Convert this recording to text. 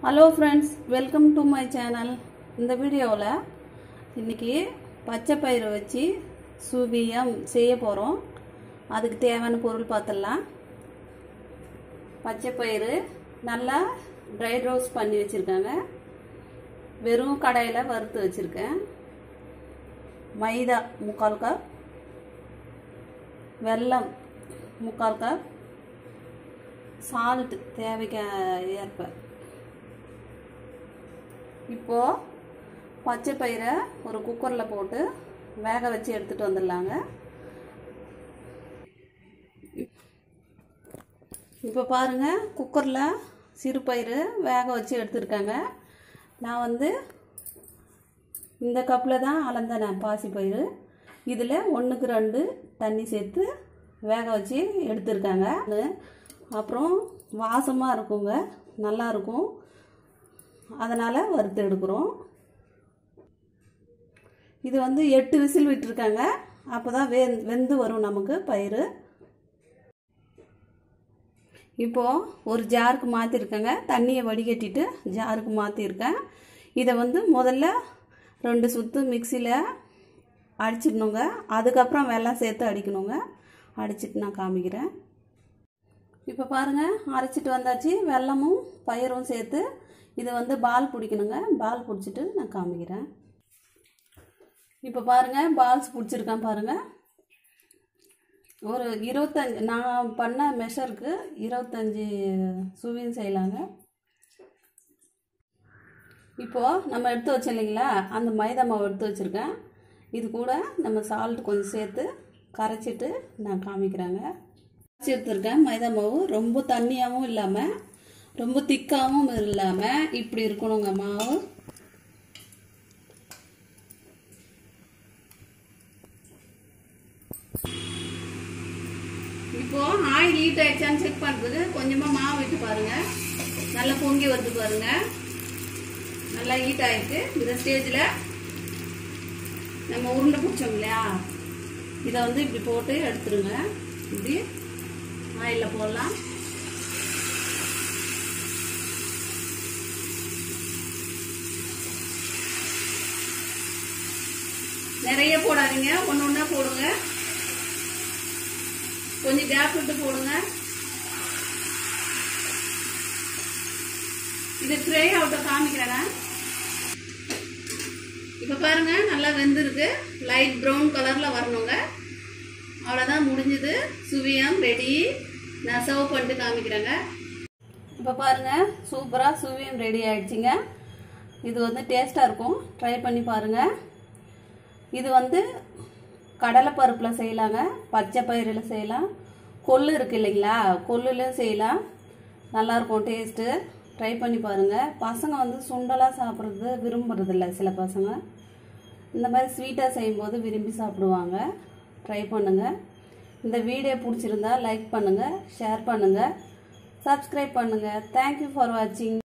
hello friends welcome to my channel இந்த வீடியோவில் இன்றைக்கி பச்சை பயிரை வச்சு சுவியம் செய்ய போகிறோம் அதுக்கு தேவையான பொருள் பார்த்துடலாம் பச்சை பயிறு நல்லா ட்ரை ரோஸ்ட் பண்ணி வச்சுருக்காங்க வெறும் கடையில் வறுத்து வச்சுருக்கேன் மைதா முக்கால் கப் வெல்லம் முக்கால் கப் சால்ட் தேவைக்கு ஏற்ப இப்போது பச்சை பயிரை ஒரு குக்கரில் போட்டு வேக வச்சு எடுத்துகிட்டு வந்துடலாங்க இப்போ பாருங்கள் குக்கரில் சிறு பயிறு வேக வச்சு எடுத்துருக்காங்க நான் வந்து இந்த கப்பில் தான் அளந்தேன் பாசி பயிறு இதில் ஒன்றுக்கு ரெண்டு தண்ணி சேர்த்து வேக வச்சு எடுத்துருக்காங்க அப்புறம் வாசமாக இருக்குங்க நல்லாயிருக்கும் அதனால் வறுத்து எடுக்கிறோம் இது வந்து எட்டு விசில் விட்டுருக்காங்க அப்போ தான் வெ வெந்து வரும் நமக்கு பயிறு இப்போது ஒரு ஜாருக்கு மாற்றிருக்கேங்க தண்ணியை வடிகட்டிட்டு ஜாருக்கு மாற்றிருக்கேன் இதை வந்து முதல்ல ரெண்டு சுற்று மிக்சியில் அடிச்சிடணுங்க அதுக்கப்புறம் வெள்ளம் சேர்த்து அடிக்கணுங்க அடிச்சிட்டு நான் காமிக்கிறேன் இப்போ பாருங்கள் அரைச்சிட்டு வந்தாச்சு வெல்லமும் பயிரும் சேர்த்து இதை வந்து பால் பிடிக்கணுங்க பால் பிடிச்சிட்டு நான் காமிக்கிறேன் இப்போ பாருங்கள் பால்ஸ் பிடிச்சிருக்கேன் பாருங்கள் ஒரு இருபத்தஞ்சி நான் பண்ண மெஷருக்கு இருபத்தஞ்சி சுவியும் செய்யலாங்க இப்போது நம்ம எடுத்து வச்சோம் இல்லைங்களா அந்த மைதா மாவு எடுத்து வச்சுருக்கேன் இது கூட நம்ம சால்ட் கொஞ்சம் சேர்த்து கரைச்சிட்டு நான் காமிக்கிறேங்க கரைச்சி எடுத்துருக்கேன் மைதா மாவு ரொம்ப தண்ணியாகவும் இல்லாமல் ரொம்ப திக்காகவும் இல்லாமல் இப்படி இருக்கணுங்க மாவு இப்போ ஆயில் ஹீட் ஆயிடுச்சான்னு செக் பண்ணுறதுக்கு கொஞ்சமாக மாவு விட்டு பாருங்க நல்லா பொங்கி வருது பாருங்க நல்லா ஹீட் ஆயிருக்கு இந்த ஸ்டேஜில் நம்ம உருண்டை பிடிச்சோம் இல்லையா இதை வந்து இப்படி போட்டு எடுத்துருங்க இப்படி ஆயிலில் போடலாம் நிறைய போடாதீங்க ஒன்று ஒன்றா போடுங்க கொஞ்சம் கேப் விட்டு போடுங்க இது ஃப்ரை அவுட்ட காமிக்கிறேன் இப்போ பாருங்க நல்லா வெந்திருக்கு லைட் ப்ரௌன் கலரில் வரணுங்க அவ்வளோதான் முடிஞ்சுது சுவியம் ரெடி நான் சர்வ் பண்ணிட்டு காமிக்கிறேங்க இப்போ பாருங்க சூப்பராக சுவியம் ரெடி ஆயிடுச்சுங்க இது வந்து டேஸ்ட்டாக இருக்கும் ட்ரை பண்ணி பாருங்கள் இது வந்து கடலை பருப்பில் செய்யலாங்க பச்சை பயிரில் செய்யலாம் கொள்ளு இருக்கு இல்லைங்களா கொள்ளுலையும் செய்யலாம் நல்லாயிருக்கும் டேஸ்ட்டு ட்ரை பண்ணி பாருங்கள் பசங்க வந்து சுண்டலாக சாப்பிட்றது விரும்புறதில்ல சில பசங்க இந்த மாதிரி ஸ்வீட்டாக செய்யும்போது விரும்பி சாப்பிடுவாங்க ட்ரை பண்ணுங்கள் இந்த வீடியோ பிடிச்சிருந்தா லைக் பண்ணுங்கள் ஷேர் பண்ணுங்கள் சப்ஸ்கிரைப் பண்ணுங்கள் தேங்க்யூ ஃபார் வாட்சிங்